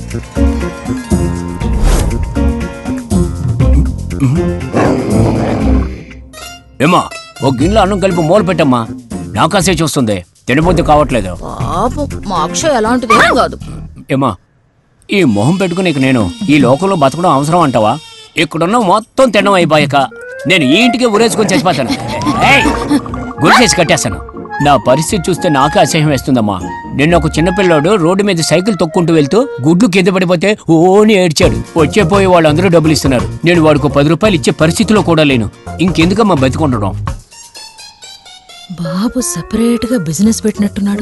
ఏమా ఓ గిన్నెలో అన్నం కలిపి మూల పెట్టమ్మా నాకాసే చూస్తుంది తినబుద్ధి కావట్లేదు పాపం మా అక్షయ్ అలాంటిది ఏం కాదు ఏమా ఈ మొహం పెట్టుకుని ఇక నేను ఈ లోకంలో బతకడం అవసరం అంటావా ఇక్కడున్న మొత్తం తినడం అయిపోయాక నేను ఈ ఇంటికి ఉరేసుకొని చచ్చిపోతాను ఏయ్! గురి చేసి కట్టేస్తాను నా పరిస్థితి చూస్తే నాకే అసహ్యం వేస్తుందమ్మా నిన్న ఒక చిన్నపిల్లాడు రోడ్డు మీద సైకిల్ తొక్కుంటూ వెళ్తూ గుడ్లు కింద పడిపోతే ఓని ఏడ్చాడు వచ్చే పోయే వాళ్ళందరూ డబ్బులు ఇస్తున్నారు నేను వాడికి పది రూపాయలు ఇచ్చే పరిస్థితిలో కూడా లేను ఇంకెందుకమ్మా బతికుండడం బాబు సెపరేట్ గా బిజినెస్ పెట్టినట్టున్నాడు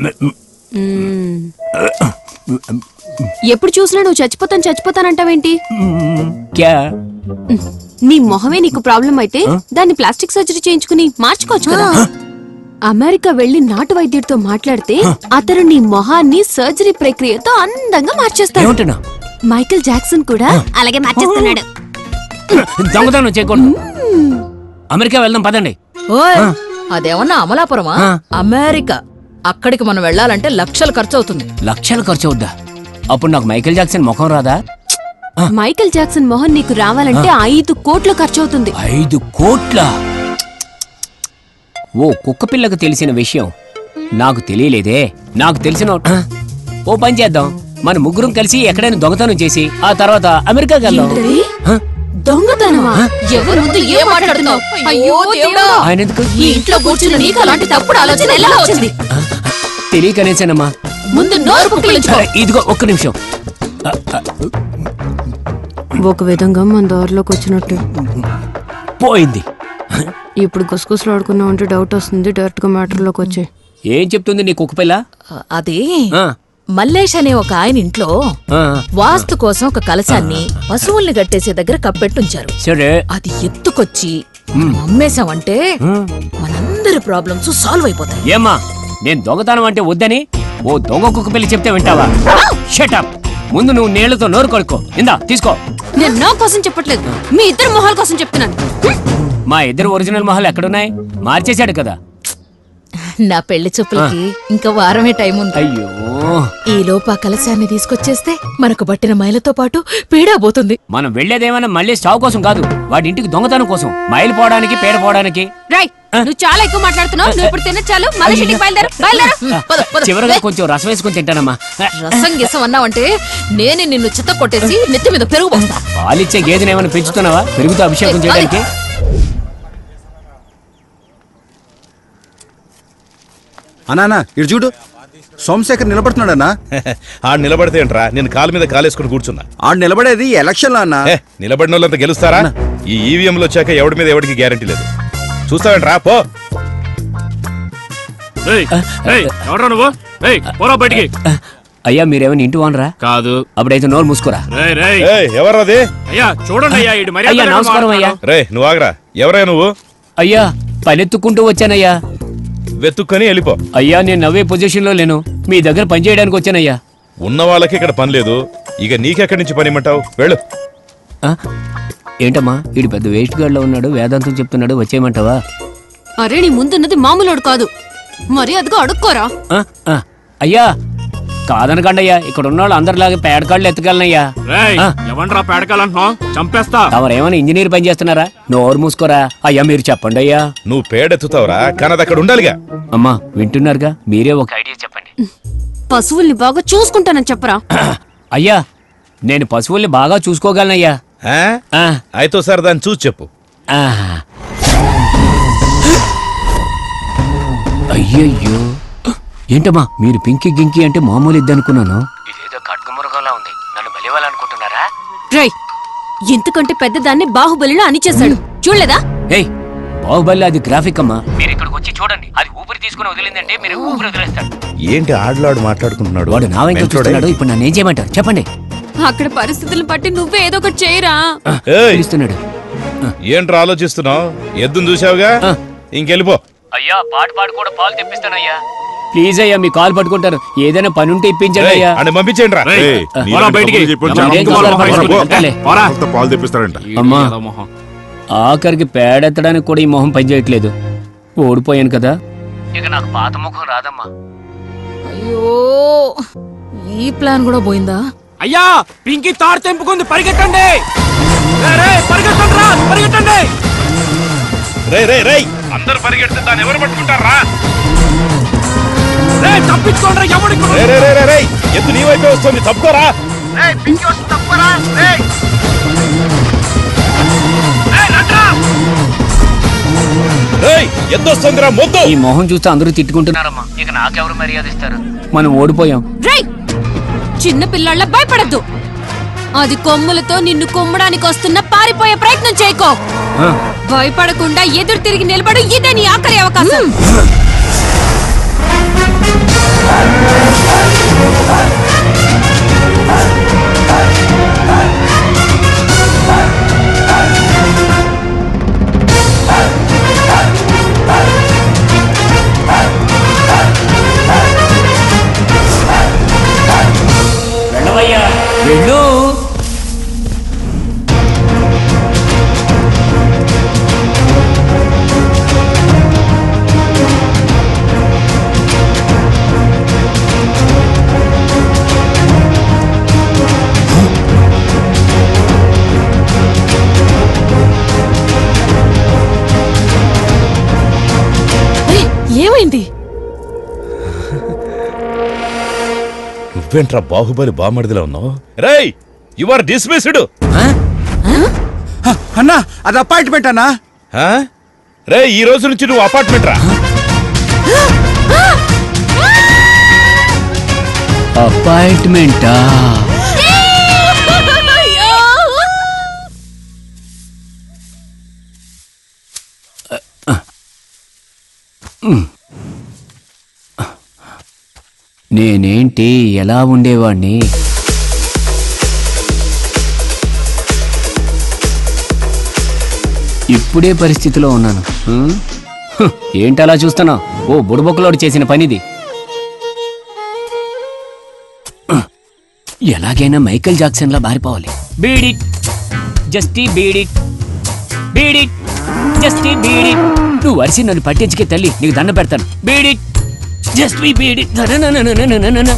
ఎప్పుడు చూసినా నువ్వు చచ్చిపోతాను చచ్చిపోతానంటావేంటి క్యా నీ మొహమే నీకు ప్రాబ్లం అయితే దాన్ని ప్లాస్టిక్ సర్జరీ చేయించుకుని మార్చుకోవచ్చు కదా అమెరికా వెళ్లి నాటు వైద్యుడితో మాట్లాడితే అతను నీ మొహాన్ని సర్జరీ ప్రక్రియతో అందంగా మార్చేస్తాడు ఏమంటున్నా మైకేల్ జాక్సన్ కూడా అలాగే మార్చేస్తున్నాడు దొంగతనం చేయకూడదు అమెరికా వెళ్దాం పదండి ఓయ్ అదేమన్నా అమలాపురమా ఆ. అమెరికా అక్కడికి మనం వెళ్ళాలంటే లక్షలు ఖర్చు అవుతుంది లక్షలు ఖర్చు అవుద్దా అప్పుడు నాకు మైకేల్ జాక్సన్ ముఖం రాదా మైకేల్ జాక్సన్ మొహం నీకు రావాలంటే ఐదు కోట్లు ఖర్చు అవుతుంది ఐదు కోట్ల ఓ కుక్క పిల్లకు తెలిసిన విషయం నాకు తెలియలేదే నాకు తెలిసిన ఆ, ఓ పని చేద్దాం మన ముగ్గురం కలిసి ఎక్కడైనా దొంగతనం చేసి ఆ తర్వాత అమెరికాకి వెళ్దాం ఏంటది? ఆ, దొంగతనమా ఎవరు ముందు ఏం మాట్లాడుతున్నావు అయ్యో దేవుడా ఆయన ఎందుకు ఈ ఇంట్లో కూర్చున్న నీకు అలాంటి తప్పుడు ఆలోచన ఎలా వచ్చింది తెలియకనేసానమ్మా ముందు నోరు పుక్కిలించుకో ఆ, ఇదిగో ఒక్క నిమిషం ఆ, ఆ, ఒక విధంగా మన దారిలోకి వచ్చినట్టు పోయింది ఇప్పుడు గుసగుసలు ఆడుకున్నాం అంటే డౌట్ వస్తుంది డైరెక్ట్ గా మ్యాటర్ లోకి వచ్చే ఏం చెప్తుంది నీ కుక్క పిల్ల అది ఆ, మల్లేష్ అనే ఒక ఆయన ఇంట్లో ఆ, వాస్తు కోసం ఒక కలశాన్ని పశువుల్ని కట్టేసే దగ్గర కప్పెట్టుంచారు సరే అది ఎత్తుకొచ్చి మనం అమ్మేశామంటే మనందరి ప్రాబ్లమ్స్ సాల్వ్ అయిపోతాయి ఏమ్మా నేను దొంగతనం అంటే వద్దని ఓ దొంగ కుక్క పిల్లి చెప్తే వింటావా షటప్ ముందు నువ్వు నీళ్లతో నోరు కొడుకో ఇందా తీసుకో నేను నా కోసం చెప్పట్లేదు మీ ఇద్దరు మొహాల కోసం చెప్తున్నాను మా ఇద్దరు ఒరిజినల్ మొహాలు ఎక్కడున్నాయి మార్చేశాడు కదా నా పెళ్లి చూపులకి ఇంకా వారమే టైం ఉంది అయ్యో ఈ లోపు ఆ కలశాన్ని తీసుకొచ్చేస్తే మనకు పట్టిన మైలతో పాటు పీడా పోతుంది మనం వెళ్ళేదేమైనా మళ్ళీ స్టావ్ కోసం కాదు వాడి ఇంటికి దొంగతనం కోసం మైలు పోవడానికి పేడ పోవడానికి రై నువ్వు చాలా ఎక్కువ మాట్లాడుతున్నావు నువ్వు ఇప్పుడు తినచ్చాలు మళ్ళీ ఇంటికి బయలుదేరు బయలుదేరు పద, పద. చివరిగా కొంచెం రసం వేసుకొని తింటానమ్మా రసం గిసం అన్నావంటే నేనే నిన్ను చిత్త కొట్టేసి నెత్తి మీద పెరుగు పోస్తా పాలిచ్చే గేదెని ఏమైనా పెంచుతున్నావా పెరుగుతో అభిషేకం చేయడానికి అన్నా ఇటు చూడు సోమశేఖర్ నిలబడుతున్నాడన్నా ఆడు నిలబడితే ఏంట్రా నేను కాలు మీద కాలేసుకుని కూర్చున్నా ఆడు నిలబడేది ఎలక్షన్ లో అన్నా ఏ నిలబడిన వాళ్ళంతా గెలుస్తారా ఈ ఈవీఎంలో వచ్చాక ఎవడి మీద ఎవడికి గ్యారంటీ లేదు చూస్తావేంట్రా పో ఏయ్, ఏయ్, ఎవడ్రా నువ్వు ఏయ్, పోరా బయటికి అయ్యా మీరేమైనా ఇంటి వానరా కాదు అప్పుడైతే నోరు మూసుకోరా రేయ్, రేయ్. ఏయ్ ఎవర్రాది అయ్యా చూడండి అయ్యా ఇటు మరి అయ్యా నమస్కారం అయ్యా రే నువ్వు ఆగరా ఎవరయ్యా నువ్వు అయ్యా పనెత్తుకుంటూ వచ్చానయ్యా వెతుక్కొని వెళ్ళిపో అయ్యా నేను నవ్వే పొజిషన్ లో లేను మీ దగ్గర పని చేయడానికి వచ్చానయ్యా ఉన్న వాళ్ళకి ఇక్కడ పని లేదు ఇక నీకెక్కడి నుంచి పని ఇమ్మంటావు వెళ్ళు ఆ? ఏంటమ్మా వీడు పెద్ద వేస్ట్ గార్డ్ లో ఉన్నాడు వేదాంతం చెప్తున్నాడు వచ్చేయమంటావా అరే నీ ముందున్నది మామూలోడు కాదు మరి అదిగో అడుక్కోరా ఆ? ఆ. అయ్యా కాదనకండి అయ్యా ఇక్కడ ఉన్న వాళ్ళు అందరిలాగే పేడకాళ్ళు ఎత్తగలనయ్యా రేయ్ ఆ. ఎవండ్రా పేడకాలంటున్నావు చంపేస్తా తమరేమైనా ఇంజనీర్ పని చేస్తున్నారా నోరు మూసుకోరా అయ్యా మీరు చెప్పండి అయ్యా నువ్వు పేడెత్తుతావురా కానీ అది అక్కడ ఉండాలిగా అమ్మా వింటున్నారుగా మీరే ఒక ఐడియా చెప్పండి పశువుల్ని బాగా చూసుకుంటానని చెప్పరా అయ్యా నేను పశువుల్ని బాగా చూసుకోగలనయ్యా ఆ? ఆ, అయితే ఒకసారి దాన్ని చూసి చెప్పు ఆ. అయ్యయ్యో ఏంటమ్మా మీరు పింకి గింకి అంటే మామూలు ఇద్దనుకున్నాను ఇదేదో ఖడ్గమురగంలా ఉంది నన్ను బలివ్వాలనుకుంటున్నారా రై ఇంతకంటే పెద్దదాన్ని బాహుబలిలో అనిచేశాడు చూడలేదా ఏయ్ బాహుబలి అది గ్రాఫిక్ అమ్మా మీరు ఇక్కడికి వచ్చి చూడండి అది ఊపిరి తీసుకుని వదిలిందంటే మీరు ఊపిరి వదిలేస్తారు ఏంటి ఆడలాడు మాట్లాడుకుంటున్నాడు వాడు నా వెంట మెంటోడే. చూస్తున్నాడు ఇప్పుడు నన్ను ఏం చేయమంటారు చెప్పండి అక్కడ పరిస్థితులను బట్టి నువ్వే ఏదో ఒకటి చేయరా ఏయ్, పిలుస్తున్నాడు ఏంట్రా ఆలోచిస్తున్నావు ఎద్దును చూసావుగా ఆ. ఇంకెళ్ళిపో అయ్యా పాట పాడు కూడా పాలు తెప్పిస్తానయ్యా ప్లీజ్ అయ్యా మీ కాల్ పట్టుకుంటారు ఏదైనా పని ఉంటే ఇప్పించండి అయ్యా అని పంపించేయండి రా రేయ్, ఏయ్, పోరా నీలాంటి బయటికి కబుర్లు చెప్పి ఎవరు చాలా ఏం మంది కావాలో ఉన్నారు, పట్టుకో. పో. అంతేలే. పోరా అంత పాలు తెప్పిస్తారంట అమ్మా. ఏదో మొహం. ఆఖరికి పేడెత్తడానికి కూడా ఈ మొహం పనిచేయట్లేదు ఓడిపోయాను కదా ఇక నాకు పాత ముఖం రాదమ్మా అయ్యో ఈ ప్లాన్ కూడా పోయిందా అయ్యా పింకి తాడు తెంపుకుంది పరిగెట్టండి రే, రే, పరిగెత్తండి రా పరిగెట్టండి రే రే రే అందరు పరిగెడితే దాన్ని ఎవరు పట్టుకుంటారా రే తప్పించుకోండి రా, ఎవడికి రే రే రే రే రే ఎత్తు నీ వైపే వస్తుంది తప్పుకోరా రేయ్ ఎత్తు వస్తుందిరా మొద్దు ఈ మొహం చూస్తే అందరూ తిట్టుకుంటున్నారమ్మా ఇక నాకెవరు మర్యాద ఇస్తారు మనం ఓడిపోయాం రై చిన్న పిల్లాళ్ళ భయపడద్దు అది కొమ్ములతో నిన్ను కొమ్మడానికి వస్తున్న పారిపోయే ప్రయత్నం చేయకో ఆ, భయపడకుండా ఎదురు తిరిగి నిలబడు ఇదే నీ ఆఖరి అవకాశం వెళ్ళవయ్యా వెళ్ళు ఏయ్, ఏమైంది నువ్వేంట్రా బాహుబలి బామడిదిలో ఉన్నావు రేయ్ యు ఆర్ డిస్మిస్డ్ ఆ? హ, అన్నా అది అపాయింట్మెంట్ అన్నా రే ఈ రోజు నుంచి నువ్వు అపార్ట్మెంట్ రా అపాయింట్మెంటా నేనేంటి ఎలా ఉండేవాణ్ణి ఇప్పుడే పరిస్థితిలో ఉన్నాను హ్మ్? హ్, ఏంటి అలా చూస్తున్నావు ఓ బుడబొక్కలోడు చేసిన పనిది ఎలాగైనా మైకేల్ జాక్సన్ లా మారిపోవాలి బీడిట్ జస్టీ బీడిట్ బీడిట్ జస్టీ బీడిట్ నువ్వు వరిసి నన్ను పట్టించుకే తల్లి నీకు దండ పెడతాను బీడిట్ జస్ట్ బీ బీడిట్ ననననననననన.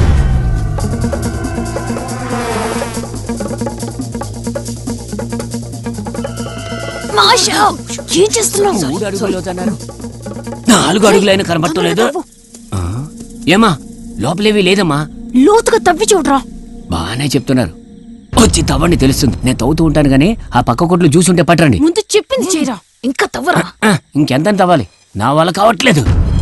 మాషా ఏం చేస్తున్నావు మూడు అడుగులు అవుతున్నారు నాలుగు అడుగులైనా కనబట్టలేదు ఆ? ఏమా లోపలేవి లేదమ్మా లోతుగా తవ్వి చూడరా బాగానే చెప్తున్నారు వచ్చి తవ్వండి తెలుస్తుంది నేను తవ్వుతూ ఉంటాను గానీ ఆ పక్క కొట్లు చూసుంటే పట్టండి ముందు చెప్పింది చేయరా ఇంకా తవ్వరా ఆ, ఇంకెంత తవ్వాలి నా వల్ల కావట్లేదు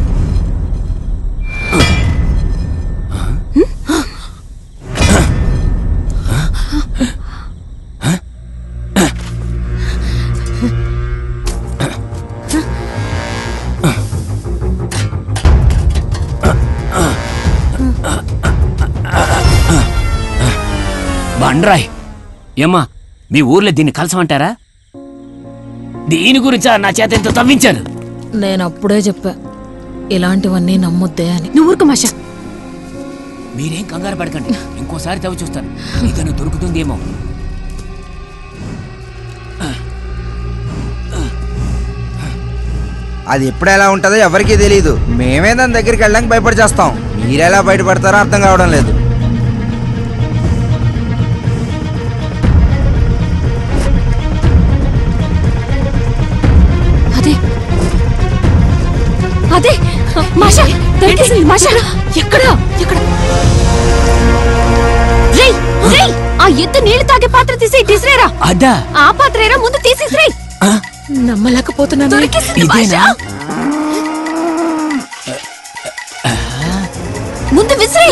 బండ్రాయ్ ఏమ్మా మీ ఊర్లో దీన్ని కలసమంటారా దీని గురించా నా చేత ఎంతో తవ్వించారు నేను అప్పుడే చెప్పా ఇలాంటివన్నీ నమ్మొద్దే అని నువ్వు ఊరుకు మాషా మీరేం కంగారు పడకండి ఇంకోసారి తవ్వి చూస్తాను ఇతను దొరుకుతుందేమో అది ఎప్పుడు ఎలా ఉంటుందో ఎవరికీ తెలియదు మేమే దాని దగ్గరికి వెళ్ళడానికి భయపడి చేస్తాం మీరెలా బయటపడతారో అర్థం కావడం లేదు అదే అదే మాషా దొరికేసింది మాషా ఎక్కడ ఎక్కడ రేయ్ రేయ్ ఆ ఎత్తు నీళ్లు తాగే పాత్ర తీసి డిసిరేరా అదా ఆ పాత్రేరా ముందు తీసేసిరేయ్ ఆ, నమ్మలేకపోతున్నాను దొరికేసింది ఇదేనా మాషా ముందు విసిరే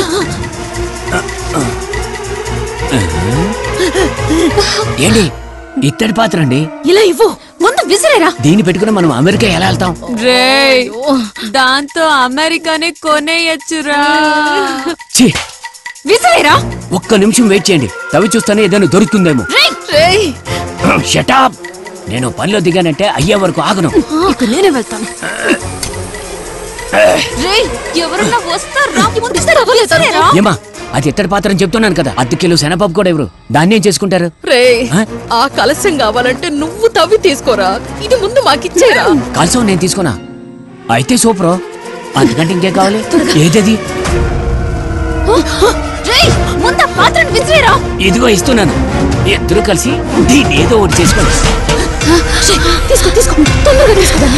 ఏంటి ఇత్తడి పాత్ర అండి ఇలా ఇవ్వు ముందు విసిరేరా దీన్ని పెట్టుకుని మనం అమెరికా ఎలా వెళ్తాం రేయ్ దాంతో అమెరికానే కొనేయచ్చురా ఛీ విసిరేరా ఒక్క నిమిషం వెయిట్ చేయండి తవ్వి చూస్తానే ఏదైనా దొరుకుతుందేమో రేయ్ రేయ్ షటాప్ నేను పనిలో దిగానంటే అయ్యే వరకు ఆగను ఇక నేనే వెళ్తాను రేయ్ ఎవరన్నా వస్తారా ముందు విసిరేరా ఏమా అది ఇత్తడి పాత్ర అని చెప్తున్నాను కదా అర్ధ కిలో శనగపప్పు కూడా ఎవరు దాన్ని ఏం చేసుకుంటారు రేయ్ ఆ? ఆ కలశం కావాలంటే నువ్వు తవ్వి తీసుకోరా ఇది ముందు మాకిచ్చేరా కలసం నేను తీసుకున్నా అయితే సూపర్ అంతకంటే ఇంకేం కావాలి ఏదది రేయ్ ముందు ఆ పాత్రను విసిరేరా ఇదిగో ఇస్తున్నాను ఇద్దరు కలిసి దీన్ని ఏదో ఒకటి చేసుకోండి ఛీ, తీసుకో తీసుకో తొందరగా తీసుకో దాన్ని.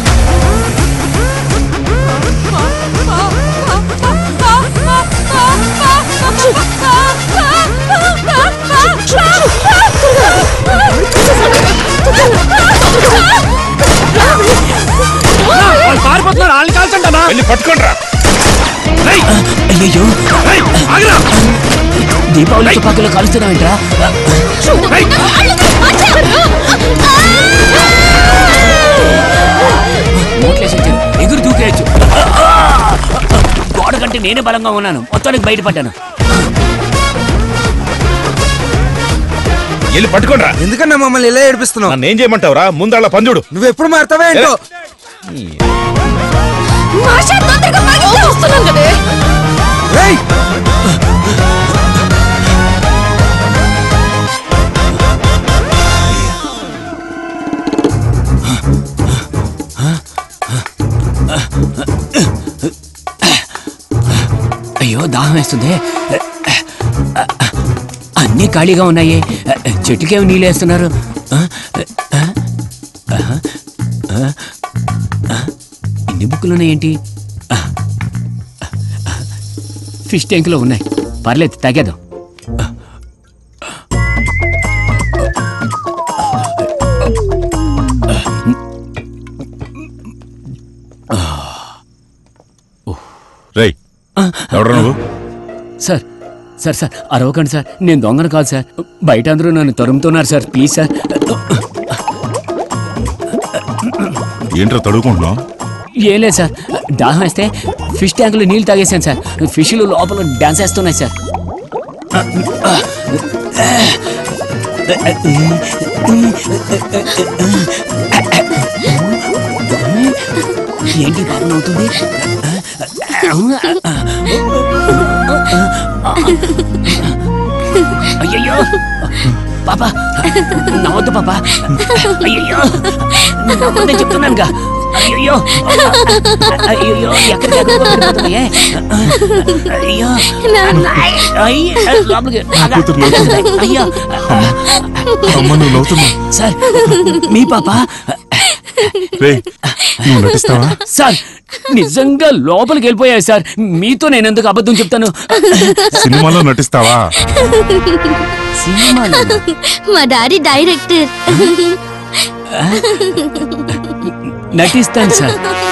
వాళ్ళు పారిపోతున్నారు వాళ్ళని కాల్చండి అన్నా వెళ్ళి పట్టుకోండి రా అయ్యో ఆగిరా దీపావళి తుపాకులు కలుస్తున్నావేంట్రా నోట్లేసి వచ్చాను ఎగురు దూకేయచ్చు గోడ కంటే నేనే బలంగా ఉన్నాను మొత్తానికి బయటపడ్డాను వెళ్ళి పట్టుకోండి రా ఎందుకన్నా మమ్మల్ని ఇలా ఏడిపిస్తున్నావు నన్ను ఏం చేయమంటావురా ముందాళ్ళ పంజుడు నువ్వు ఎప్పుడు మారుతావా ఏంటో మాషా, తొందరగా పరిగెత్తు. వస్తున్నాను కదే. రేయ్! అయ్యో దాహం వేస్తుంది అన్నీ ఖాళీగా ఉన్నాయి చెట్టుకేమి నీళ్ళు వేస్తున్నారు ఇన్ని బుక్కులు ఉన్నాయేంటి ఫిష్ ట్యాంకులో ఉన్నాయి పర్లేదు తగ్గేద్దాం రేయ్ ఎవరు నువ్వు సార్ సార్ సార్ అరవకండి సార్ నేను దొంగను కాదు సార్ బయట అందరూ నన్ను తరుముతున్నారు సార్ ప్లీజ్ సార్ ఏంట్రా తడుకుంటున్నావు ఏం లేదు సార్ దాహం వేస్తే ఫిష్ ట్యాంకులో నీళ్ళు తాగేసాను సార్ ఫిష్లు లోపల డాన్స్ వేస్తున్నాయి సార్ ఏంటి పాపం అవుతుంది అయ్యయ్యో పాప నవ్వద్దు పాప అయ్యయ్యో నవ్వద్దని చెప్తున్నానుగా అయ్యయ్యో అయ్యయ్యో ఎక్కడికి ఎక్కడికో పడిపోతున్నాయే అయ్యో అయ్య లోపలికి అయ్యో అమ్మ నువ్వు నవ్వుతున్నావు సార్ మీ పాప రే నువ్వు నటిస్తావా సార్ నిజంగా లోపలికి వెళ్ళిపోయాయి సార్ మీతో నేను ఎందుకు అబద్ధం చెప్తాను సినిమాలో నటిస్తావా సినిమాలో మా డాడీ డైరెక్టర్ నటిస్తాను సార్